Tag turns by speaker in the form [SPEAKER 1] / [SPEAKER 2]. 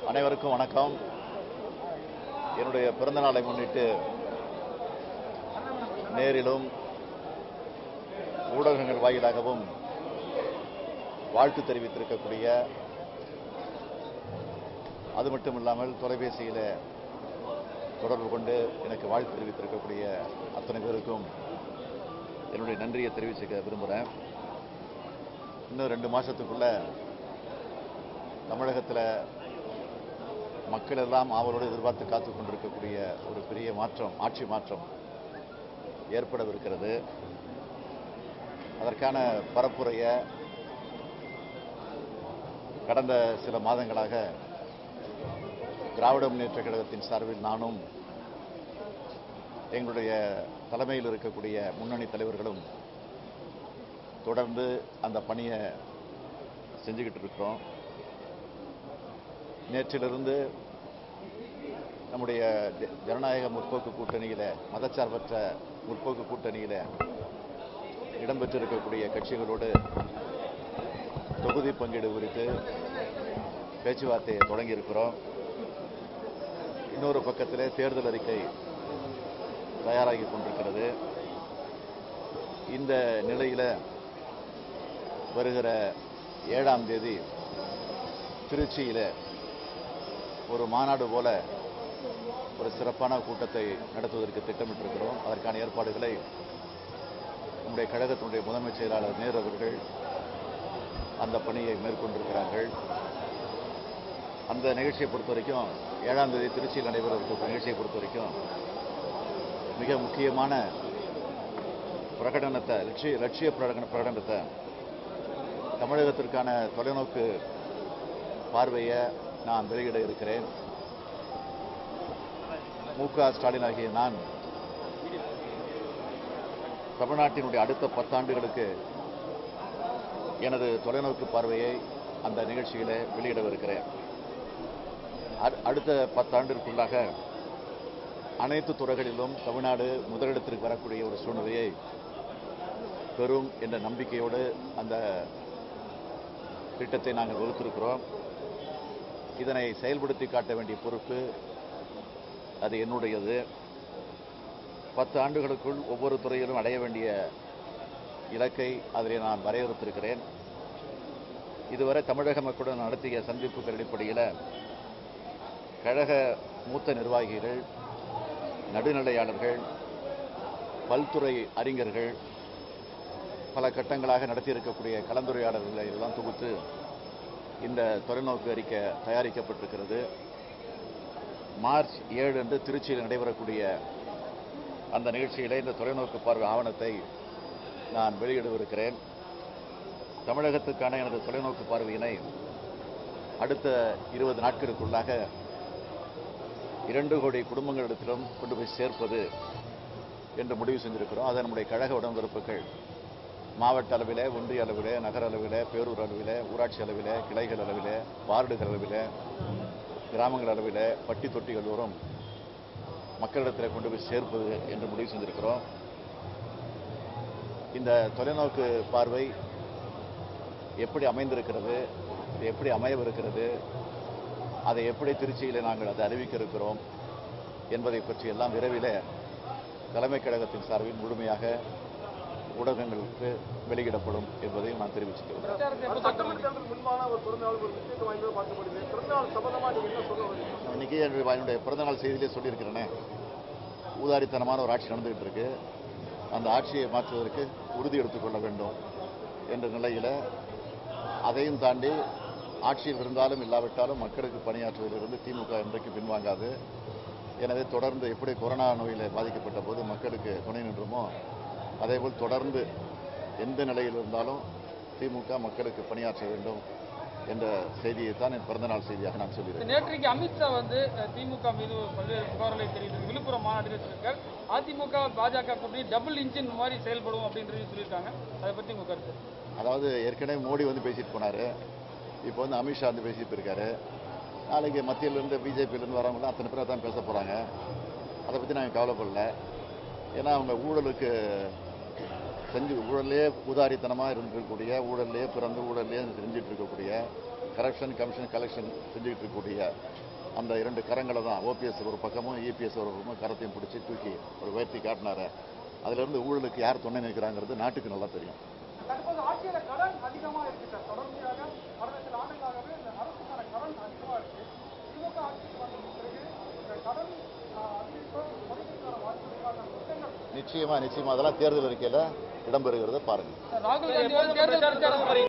[SPEAKER 1] அனைவருக்கும் வணக்கம் என்னுடைய பிறந்த நாளை முன்னிட்டு நேரிலும் ஊடகங்கள் வாயிலாகவும் வாழ்த்து தெரிவித்திருக்கக்கூடிய அது மட்டும் இல்லாமல் தொலைபேசியில் தொடர்பு கொண்டு எனக்கு வாழ்த்து தெரிவித்திருக்கக்கூடிய அத்தனை பேருக்கும் என்னுடைய நன்றியை தெரிவிச்சுக்க விரும்புகிறேன் இன்னும் ரெண்டு மாசத்துக்குள்ள தமிழகத்தில் மக்கள் எல்லாம் ஆவலோடு எதிர்பார்த்து காத்து கொண்டிருக்கக்கூடிய ஒரு பெரிய மாற்றம் ஆட்சி மாற்றம் ஏற்படவிருக்கிறது அதற்கான பரப்புரையை கடந்த சில மாதங்களாக திராவிட முன்னேற்ற கழகத்தின் சார்பில் நானும் எங்களுடைய தலைமையில் இருக்கக்கூடிய முன்னணி தலைவர்களும் தொடர்ந்து அந்த பணியை செஞ்சுக்கிட்டு இருக்கிறோம் நேற்றிலிருந்து நம்முடைய ஜ- ஜனநாயக முற்போக்கு கூட்டணியில மதச்சார்பற்ற முற்போக்கு கூட்டணியில இடம்பெற்றிருக்கக்கூடிய கட்சிகளோடு தொகுதி பங்கீடு குறித்து பேச்சுவார்த்தையை தொடங்கி இருக்கிறோம் இன்னொரு பக்கத்திலே தேர்தல் அறிக்கை தயாராகி கொண்டிருக்கிறது இந்த நிலையில வருகிற ஏழாம் தேதி திருச்சியில ஒரு மாநாடு போல ஒரு சிறப்பான கூட்டத்தை நடத்துவதற்கு திட்டமிட்டிருக்கிறோம் அதற்கான ஏற்பாடுகளை நம்முடைய கழகத்தினுடைய முதன்மை செயலாளர் நேரு அவர்கள் அந்த பணியை மேற்கொண்டிருக்கிறார்கள் அந்த நிகழ்ச்சியை பொறுத்த வரைக்கும் ஏழாம் தேதி திருச்சியில் நடைபெற இருக்கக்கூடிய நிகழ்ச்சியை பொறுத்த வரைக்கும் மிக முக்கியமான பிரகடனத்தை லட்சிய லட்சிய பிரகடன பிரகடனத்தை தமிழகத்திற்கான தொலைநோக்கு பார்வையை நான் வெளியிட இருக்கிறேன் மு க ஸ்டாலின் ஆகிய நான் தமிழ்நாட்டினுடைய அடுத்த பத்தாண்டுகளுக்கு எனது தொலைநோக்கு பார்வையை அந்த நிகழ்ச்சியில வெளியிடவிருக்கிறேன் அடு- அடுத்த பத்தாண்டிற்குள்ளாக அனைத்து துறைகளிலும் தமிழ்நாடு முதலிடத்திற்கு வரக்கூடிய ஒரு சூழ்நிலையை பெறும் என்ற நம்பிக்கையோடு அந்த திட்டத்தை நாங்கள் வகுத்திருக்கிறோம் இதனை செயல்படுத்தி காட்ட வேண்டிய பொறுப்பு அது என்னுடையது பத்து ஆண்டுகளுக்குள் ஒவ்வொரு துறையிலும் அடைய வேண்டிய இலக்கை அதிலே நான் வரையறுத்திருக்கிறேன் இதுவரை தமிழக மக்களுடன் நடத்திய சந்திப்புகள் அடிப்படையில் கழக மூத்த நிர்வாகிகள் நடுநிலையாளர்கள் பல்துறை அறிஞர்கள் பல கட்டங்களாக நடத்தியிருக்கக்கூடிய கலந்துரையாடல்களை எல்லாம் தொகுத்து இந்த தொலைநோக்கு அறிக்கை தயாரிக்கப்பட்டிருக்கிறது மார்ச் ஏழு அன்று திருச்சியில் நடைபெறக்கூடிய அந்த நிகழ்ச்சியிலே இந்த தொலைநோக்கு பார்வை ஆவணத்தை நான் வெளியிடவிருக்கிறேன் தமிழகத்துக்கான எனது தொலைநோக்கு பார்வையினை அடுத்த இருபது நாட்களுக்குள்ளாக இரண்டு கோடி குடும்பங்களிடத்திலும் கொண்டு போய் சேர்ப்பது என்று முடிவு செஞ்சிருக்கிறோம் அதை நம்முடைய கழக உடன்பிறப்புகள் மாவட்ட அளவிலே ஒன்றிய அளவிலே நகர அளவிலே பேரூர் அளவிலே ஊராட்சி அளவிலே கிளைகள் அளவிலே வார்டுகள் அளவிலே கிராமங்கள் அளவிலே பட்டி தொட்டிகள் தோறும் மக்களிடத்தில் கொண்டு போய் சேர்ப்பது என்று முடிவு செஞ்சிருக்கிறோம் இந்த தொலைநோக்கு பார்வை எப்படி அமைந்திருக்கிறது இது எப்படி அமையவிருக்கிறது அதை எப்படி திருச்சியில் நாங்கள் அதை அறிவிக்க இருக்கிறோம் என்பதை பற்றி எல்லாம் விரைவில் தலைமை கழகத்தின் சார்பில் முழுமையாக ஊடகங்களுக்கு வெளியிடப்படும் என்பதையும் நான் தெரிவிச்சுக்கிறேன்
[SPEAKER 2] அடுத்த சட்டமன்ற தேர்தல் முன்பான ஒரு பிறந்தநாள் ஒரு முக்கியத்துவம் வாய்ந்தது பார்க்கப்படுது பிறந்தநாள் சம்பந்தமா நீங்க என்ன சொல்ல வரீங்க
[SPEAKER 1] இன்னைக்கு என்னுடைய என்னுடைய பிறந்தநாள் செய்தியிலே சொல்லியிருக்கிறேனே ஊதாரித்தனமான ஒரு ஆட்சி நடந்துகிட்டு இருக்கு அந்த ஆட்சியை மாற்றுவதற்கு உறுதி எடுத்துக்கொள்ள வேண்டும் என்ற நிலையில அதையும் தாண்டி ஆட்சியில் இருந்தாலும் இல்லாவிட்டாலும் மக்களுக்கு பணியாற்றுவதிலிருந்து திமுக இன்றைக்கு பின்வாங்காது எனவே தொடர்ந்து எப்படி கொரோனா நோயில் பாதிக்கப்பட்ட போது மக்களுக்கு துணை நின்றோமோ அதேபோல் தொடர்ந்து எந்த நிலையில் இருந்தாலும் திமுக மக்களுக்கு பணியாற்ற வேண்டும் என்ற செய்தியை தான் என் பிறந்தநாள் செய்தியாக நான் சொல்லியிருக்கேன்
[SPEAKER 3] நேற்றைக்கு அமித்ஷா வந்து அஹ், திமுக மீது பல்வேறு புகார்களை தெரிவித்து விழுப்புரம் மாநாட்டில் சொல்லியிருக்கார் அதிமுக பாஜக கூட்டணி டபுள் இன்ஜின் மாதிரி செயல்படும் அப்படின்றது சொல்லியிருக்காங்க அதை பத்தி உங்க கருத்து
[SPEAKER 1] அதாவது ஏற்கனவே மோடி வந்து பேசிட்டு போனாரு இப்போ வந்து அமித்ஷா வந்து பேசிட்டு போயிருக்காரு நாளைக்கு மத்தியிலிருந்து பிஜேபியிலேருந்து வரவங்களாம் அத்தனை பேரை தான் பேச போகிறாங்க அதை பற்றி நாங்கள் கவலைப்படல ஏன்னா அவங்க ஊழலுக்கு செஞ்சு ஊழல்லே உதாரித்தனமாக இருந்திருக்கக்கூடிய ஊழல்லே பிறந்து ஊழல்லே செஞ்சுட்டு இருக்கக்கூடிய கரப்ஷன் கமிஷன் கலெக்ஷன் செஞ்சுக்கிட்டு இருக்கக்கூடிய அந்த இரண்டு கரங்களை தான் ஓபிஎஸ் ஒரு பக்கமும் இபிஎஸ் ஒரு பக்கமும் கரத்தையும் பிடிச்சி தூக்கி ஒரு உயர்த்தி காட்டினாரு அதிலிருந்து ஊழலுக்கு யார் துணை நிற்கிறாங்கிறது நாட்டுக்கு நல்லா தெரியும்
[SPEAKER 2] தற்போது ஆட்சியில கடன் அதிகமா இருக்கு சார் தொடர்ச்சியாக கடந்த சில ஆண்டுகளாகவே இந்த அரசுக்கான கடன் அதிகமா இருக்கு திமுக ஆட்சிக்கு வந்த பிறகு இந்த கடன் ஆஹ், அதிகரிப்பு குறைக்கிறதுக்கான வாய்ப்புகளுக்கான திட்டங்கள்
[SPEAKER 1] நிச்சயமா நிச்சயமா அதெல்லாம் தேர்தல் அறிக்கையில் இடம்பெறுகிறத பாருங்க
[SPEAKER 3] ராகுல் காந்தி வந்து தேர்தல் பிரச்சாரம்